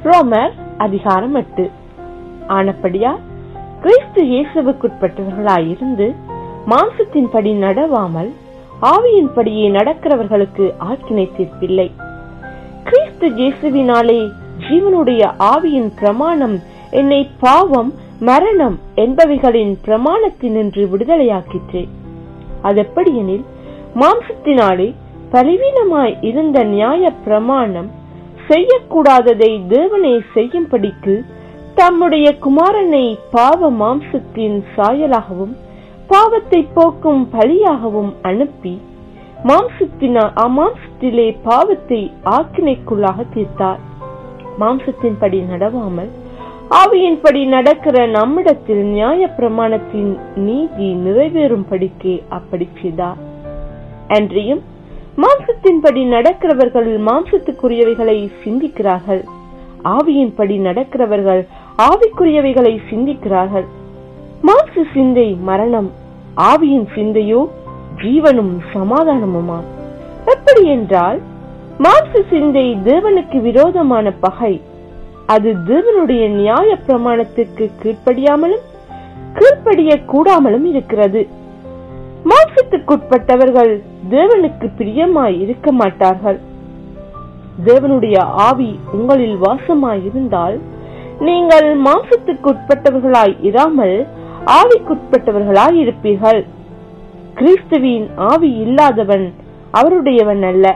ரோமர் அதிகாரம் எட்டு ஆனப்படியா கிறிஸ்து இயேசுவுக்குட்பட்டவர்களாயிருந்து மாம்சத்தின்படி நடவாமல் ஆவியின்படியே நடக்கிறவர்களுக்கு ஆக்கினை தீர்ப்பில்லை கிறிஸ்து இயேசுவினாலே ஜீவனுடைய ஆவியின் பிரமாணம் என்னை பாவம் மரணம் என்பவைகளின் பிரமாணத்தினின்று விடுதலையாக்கிற்றே அதெப்படியெனில் மாம்சத்தினாலே பலவீனமாய் இருந்த நியாய பிரமாணம் செய்யக்கூடாததை தேவனே செய்யும்படிக்கு தம்முடைய குமாரனை பாவ மாம்சத்தின் சாயலாகவும் பாவத்தை போக்கும் பலியாகவும் அனுப்பி மாம்சத்தினா அமாம்சத்திலே பாவத்தை ஆக்கினைக்குள்ளாக தீர்த்தார் மாம்சத்தின்படி நடவாமல் ஆவியின்படி நடக்கிற நம்மிடத்தில் நியாய பிரமாணத்தின் நீதி நிறைவேறும்படிக்கே அப்படி செய்தார் அன்றியும் மாம்சத்தின்படி நடக்கிறவர்கள் மாம்சத்துக்குரியவைகளை சிந்திக்கிறார்கள் ஆவியின்படி நடக்கிறவர்கள் ஆவிக்குரியவைகளை சிந்திக்கிறார்கள் மாம்ச சிந்தை மரணம் ஆவியின் சிந்தையோ ஜீவனும் சமாதானமுமாம் எப்படி என்றால் மாம்ச சிந்தை தேவனுக்கு விரோதமான பகை அது தேவனுடைய நியாய பிரமாணத்திற்கு கீழ்ப்படியாமலும் கீழ்ப்படிய கூடாமலும் இருக்கிறது மாம்சத்துக்குட்பட்டவர்கள் தேவனுக்கு பிரியமாய் இருக்க மாட்டார்கள் தேவனுடைய ஆவி உங்களில் வாசமாய் இருந்தால் நீங்கள் மாம்சத்துக்குட்பட்டவர்களாய் இராமல் ஆவிக்குட்பட்டவர்களாய் இருப்பீர்கள் கிறிஸ்துவின் ஆவி இல்லாதவன் அவருடையவன் அல்ல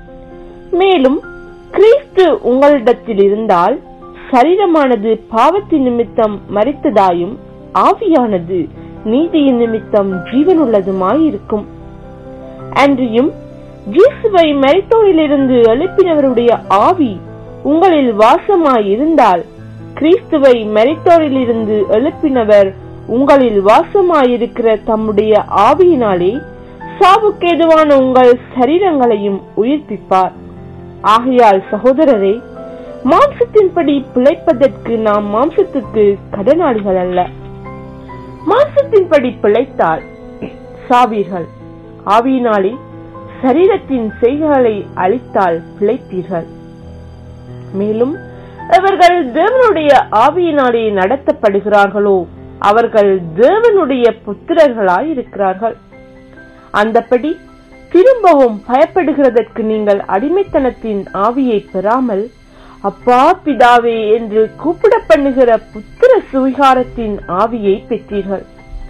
மேலும் கிறிஸ்து உங்களிடத்தில் இருந்தால் சரீரமானது பாவத்தின் நிமித்தம் மறித்ததாயும் ஆவியானது நீதியின் நிமித்தம் ஜீவனுள்ளதுமாயிருக்கும் அன்றியும் ஜீசுவை மரித்தோரிலிருந்து எழுப்பினவருடைய ஆவி உங்களில் வாசமாய் இருந்தால் கிறிஸ்துவை மரித்தோரிலிருந்து எழுப்பினவர் உங்களில் வாசமாயிருக்கிற தம்முடைய ஆவியினாலே சாவுக்கேதுவான உங்கள் சரீரங்களையும் உயிர்ப்பிப்பார் ஆகையால் சகோதரரே மாம்சத்தின்படி பிழைப்பதற்கு நாம் மாம்சத்துக்கு கடனாளிகள் அல்ல மாம்சத்தின்படி பிழைத்தால் சாவீர்கள் ஆவியினாலே சரீரத்தின் செய்கைகளை அழித்தால் பிழைப்பீர்கள் மேலும் அவர்கள் தேவனுடைய ஆவியினாலே நடத்தப்படுகிறார்களோ அவர்கள் தேவனுடைய புத்திரர்களாய் இருக்கிறார்கள் அந்தபடி திரும்பவும் பயப்படுகிறதற்கு நீங்கள் அடிமைத்தனத்தின் ஆவியை பெறாமல் அப்பா பிதாவே என்று கூப்பிட பண்ணுகிற புத்திர சுவிகாரத்தின் ஆவியை பெற்றீர்கள்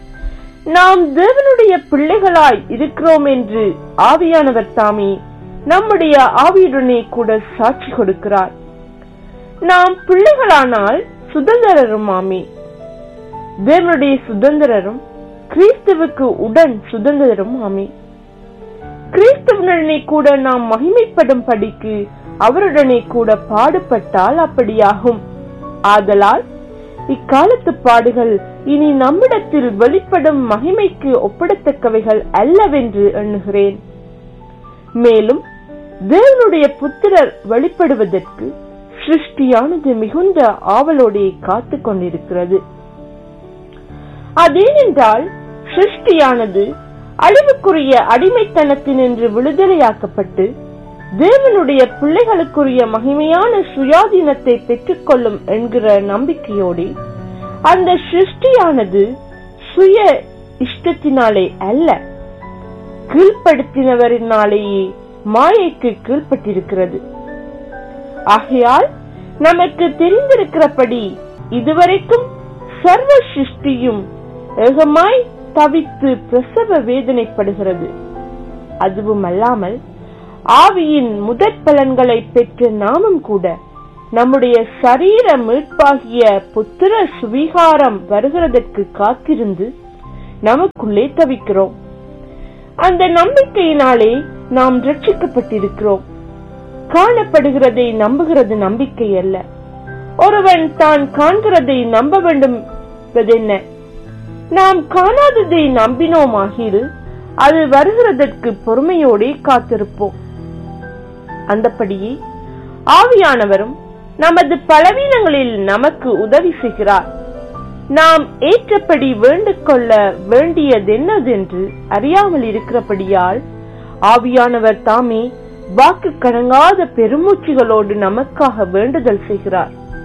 நாம் தேவனுடைய பிள்ளைகளாய் இருக்கிறோம் என்று ஆவியானவர் தாமே நம்முடைய ஆவியுடனே கூட சாட்சி கொடுக்கிறார் நாம் பிள்ளைகளானால் சுதந்திரருமாமே தேவனுடைய சுதந்திரரும் கிறிஸ்துவுக்கு உடன் சுதந்திரரும் ஆமே கிறிஸ்துவனுடனே கூட நாம் மகிமைப்படும் படிக்கு அவருடனே கூட பாடுபட்டால் அப்படியாகும் ஆதலால் இக்காலத்து பாடுகள் இனி நம்மிடத்தில் வெளிப்படும் மகிமைக்கு ஒப்பிடத்தக்கவைகள் அல்லவென்று எண்ணுகிறேன் மேலும் தேவனுடைய புத்திரர் வெளிப்படுவதற்கு சிருஷ்டியானது மிகுந்த ஆவலோடே காத்து கொண்டிருக்கிறது அதேனென்றால் சிருஷ்டியானது அழிவுக்குரிய அடிமைத்தனத்தினின்று விடுதலையாக்கப்பட்டு தேவனுடைய பிள்ளைகளுக்குரிய மகிமையான சுயாதீனத்தை பெற்றுக்கொள்ளும் என்கிற நம்பிக்கையோடு அந்த சிருஷ்டியானது சுய இஷ்டத்தினாலே அல்ல கீழ்ப்படுத்தினவரினாலேயே மாயைக்கு கீழ்ப்பட்டிருக்கிறது ஆகையால் நமக்கு தெரிந்திருக்கிறபடி இதுவரைக்கும் சர்வ சிருஷ்டியும் ஏகமாய் தவித்து பிரசவ வேதனைப்படுகிறது அதுவும் அல்லாமல் ஆவியின் முதற் பலன்களை பெற்ற நாமும் கூட நம்முடைய சரீர மீட்பாகிய புத்திர சுவீகாரம் வருகிறதற்கு காத்திருந்து நமக்குள்ளே தவிக்கிறோம் அந்த நம்பிக்கையினாலே நாம் ரட்சிக்கப்பட்டிருக்கிறோம் காணப்படுகிறதை நம்புகிறது நம்பிக்கை அல்ல ஒருவன் தான் காண்கிறதை நம்ப வேண்டும் என்பதென்ன நாம் காணாததை நம்பினோமாகில் அது வருகிறதற்கு பொறுமையோடே காத்திருப்போம் அந்தப்படியே ஆவியானவரும் நமது பலவீனங்களில் நமக்கு உதவி செய்கிறார் நாம் ஏற்றபடி வேண்டிக் கொள்ள வேண்டியதென்னதென்று அறியாமல் இருக்கிறபடியால் ஆவியானவர் தாமே வாக்கு கடங்காத பெருமூச்சுகளோடு நமக்காக வேண்டுதல் செய்கிறார்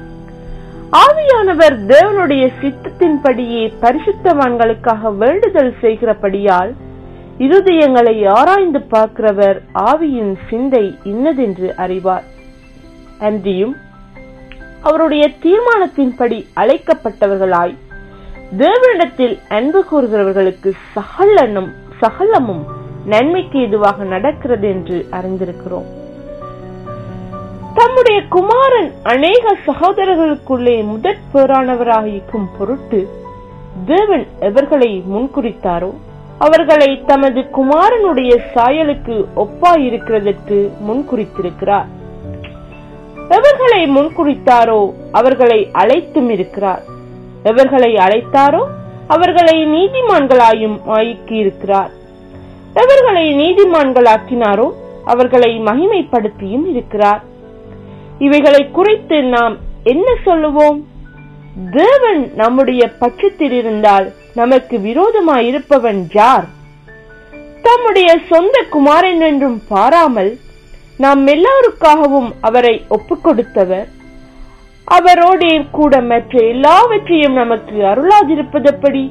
ஆவியானவர் தேவனுடைய சித்தத்தின்படியே பரிசுத்தவான்களுக்காக வேண்டுதல் செய்கிறபடியால் இருதயங்களை ஆராய்ந்து பார்க்கிறவர் ஆவியின் சிந்தை இன்னதென்று அறிவார் அன்றியும் அவருடைய தீர்மானத்தின்படி அழைக்கப்பட்டவர்களாய் தேவனிடத்தில் அன்பு கூறுகிறவர்களுக்கு சகலனும் சகலமும் நன்மைக்கு எதுவாக நடக்கிறது என்று அறிந்திருக்கிறோம் தம்முடைய குமாரன் அநேக சகோதரர்களுக்குள்ளே முதற் பேரானவராக இருக்கும் பொருட்டு தேவன் எவர்களை முன்குறித்தாரோ அவர்களை தமது குமாரனுடைய சாயலுக்கு ஒப்பாயிருக்கிறதற்கு முன்குறித்திருக்கிறார் எவர்களை முன்குறித்தாரோ அவர்களை அழைத்தும் இருக்கிறார் எவர்களை அழைத்தாரோ அவர்களை நீதிமான்களாயும் ஆக்கி இருக்கிறார் எவர்களை நீதிமான்களாக்கினாரோ அவர்களை மகிமைப்படுத்தியும் இருக்கிறார் இவைகளை குறித்து நாம் என்ன சொல்லுவோம் தேவன் நம்முடைய பட்சத்தில் இருந்தால் நமக்கு விரோதமாயிருப்பவன் யார் தம்முடைய சொந்த குமாரன் என்றும் பாராமல் நாம் எல்லாருக்காகவும் அவரை ஒப்புக் கொடுத்தவர் அவரோடே கூட மற்ற எல்லாவற்றையும் நமக்கு அருளாதிருப்பதப்படி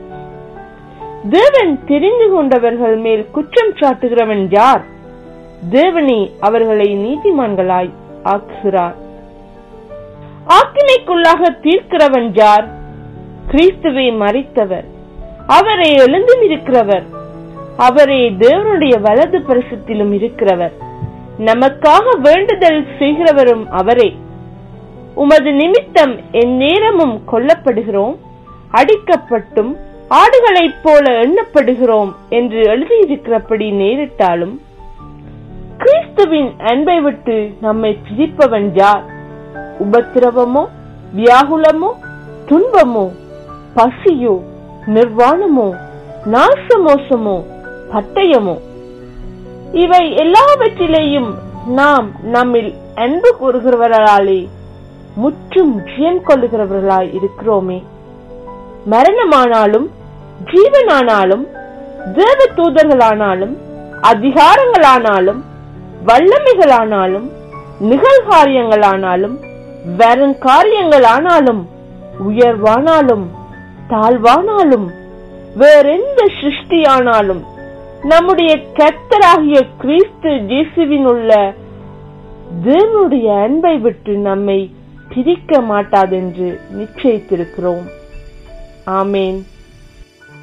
தேவன் தெரிந்து கொண்டவர்கள் மேல் குற்றம் சாட்டுகிறவன் யார் தேவனே அவர்களை நீதிமான்களாய் ஆக்குகிறார் ஆக்கினைக்குள்ளாக தீர்க்கிறவன் யார் கிறிஸ்துவை மறித்தவர் அவரே எழுந்தும் இருக்கிறவர் அவரே தேவனுடைய வலது பரிசத்திலும் இருக்கிறவர் நமக்காக வேண்டுதல் செய்கிறவரும் அவரே உமது நிமித்தம் என் நேரமும் கொல்லப்படுகிறோம் அடிக்கப்பட்டும் ஆடுகளைப் போல எண்ணப்படுகிறோம் என்று எழுதியிருக்கிறபடி நேரிட்டாலும் கிறிஸ்துவின் அன்பை விட்டு நம்மை பிரிப்பவன் யார் உபத்திரவமோ வியாகுலமோ துன்பமோ பசியோ நிர்வாணமோ நாசமோசமோ பட்டயமோ இவை எல்லாவற்றிலேயும் நாம் நம்மில் அன்பு கூறுகிறவர்களாலே முற்றும் ஜியன் கொள்ளுகிறவர்களாய் இருக்கிறோமே மரணமானாலும் ஜீவனானாலும் தேவ தூதர்களானாலும் அதிகாரங்களானாலும் வல்லமைகளானாலும் நிகழ்காரியங்களானாலும் வருங்காரியங்களானாலும் உயர்வானாலும் தாழ்வானாலும் வேறெந்த சிருஷ்டியானாலும் நம்முடைய கர்த்தராகிய கிறிஸ்து ஜேசுவின் உள்ள தேவனுடைய அன்பை விட்டு நம்மை பிரிக்க மாட்டாதென்று நிச்சயித்திருக்கிறோம் ஆமேன்